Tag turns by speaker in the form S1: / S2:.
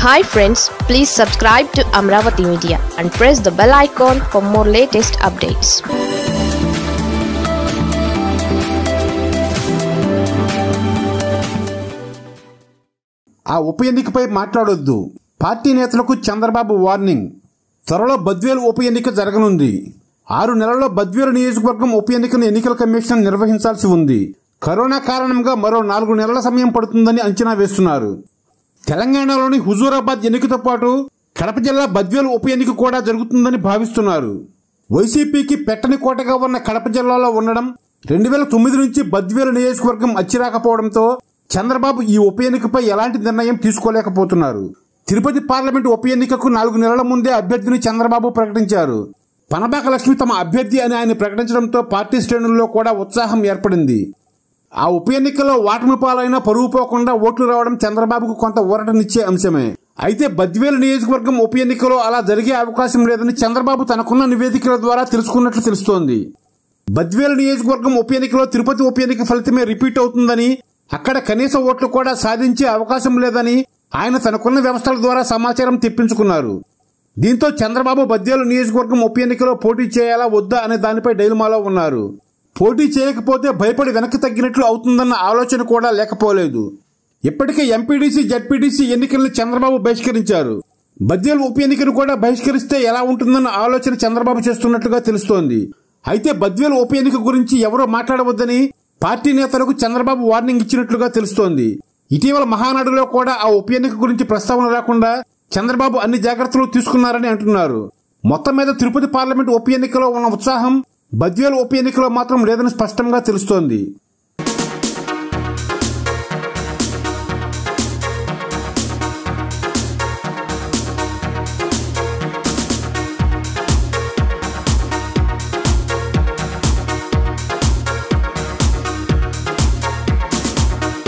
S1: hi friends please subscribe to Amaravati media and press the bell icon for more latest updates
S2: ఆ ఉప ఎన్నికపై మాట్లాడొద్దు party నేతలకు Chandrababu warning త్వరలో బద్వేలు ఉప ఎన్నిక జరగనుంది ఆరు నెలల్లో బద్వేలు నియోజకవర్గం ఉప ఎన్నికను ఎన్నికల కమిషన్ నిర్వహించాల్సి ఉంది కరోనా కారణంగా మరో నాలుగు నెలల సమయం పడుతుందని అంచనా వేస్తున్నారు తెలంగాణలోని హుజూరాబాద్ ఎన్నికతో పాటు కడప జిల్లా బద్వేలు ఉప ఎన్నిక కూడా జరుగుతుందని భావిస్తున్నారు వైసీపీకి పెట్టని కోటగా ఉన్న కడప జిల్లాలో ఉండడం రెండు వేల తొమ్మిది నుంచి బద్వేలు నియోజకవర్గం అచ్చిరాకపోవడంతో చంద్రబాబు ఈ ఉప ఎన్నికపై ఎలాంటి నిర్ణయం తీసుకోలేకపోతున్నారు తిరుపతి పార్లమెంటు ఉప ఎన్నికకు నాలుగు నెలల ముందే అభ్యర్థిని చంద్రబాబు ప్రకటించారు పనబాక లక్ష్మి తమ అభ్యర్థి అని ఆయన ప్రకటించడంతో పార్టీ శ్రేణుల్లో కూడా ఉత్సాహం ఏర్పడింది ఆ ఉప ఎన్నికలో ఓటమి పాలైన పరువు పోకుండా ఓట్లు రావడం చంద్రబాబుకు కొంత ఊరటనిచ్చే అంశమే అయితే బద్వేలు నియోజకవర్గం ఉప ఎన్నికలో అలా జరిగే అవకాశం లేదని చంద్రబాబు తనకున్న నివేదికల ద్వారా తెలుసుకున్నట్లు తెలుస్తోంది బద్వేలు నియోజకవర్గం ఉప ఎన్నికలో తిరుపతి ఉప ఎన్నిక ఫలితమే రిపీట్ అవుతుందని అక్కడ కనీస ఓట్లు కూడా సాధించే అవకాశం లేదని ఆయన తనకున్న వ్యవస్థల ద్వారా సమాచారం తెప్పించుకున్నారు దీంతో చంద్రబాబు బద్వేలు నియోజకవర్గం ఉప ఎన్నికలో పోటీ చేయాలా వద్దా అనే దానిపై డైలమాలో ఉన్నారు పోటీ చేయకపోతే భయపడి వెనక్కి తగ్గినట్లు అవుతుందన్న ఆలోచన కూడా లేకపోలేదు ఇప్పటికే ఎంపీడీసీ జడ్పీడీసీ ఎన్నికలను చంద్రబాబు బహిష్కరించారు బద్వేలు ఉప ఎన్నికను కూడా బహిష్కరిస్తే ఎలా ఉంటుందన్న ఆలోచన చంద్రబాబు చేస్తున్నట్లుగా తెలుస్తోంది అయితే బద్వేలు ఉప ఎన్నిక గురించి ఎవరో మాట్లాడవద్దని పార్టీ నేతలకు చంద్రబాబు వార్నింగ్ ఇచ్చినట్లుగా తెలుస్తోంది ఇటీవల మహానాడులో కూడా ఆ ఉప ఎన్నిక గురించి ప్రస్తావన రాకుండా చంద్రబాబు అన్ని జాగ్రత్తలు తీసుకున్నారని అంటున్నారు మొత్తం మీద తిరుపతి పార్లమెంట్ ఉప ఎన్నికలో ఉన్న ఉత్సాహం బద్వేలు ఉప ఎన్నికలో మాత్రం లేదని స్పష్టంగా తెలుస్తోంది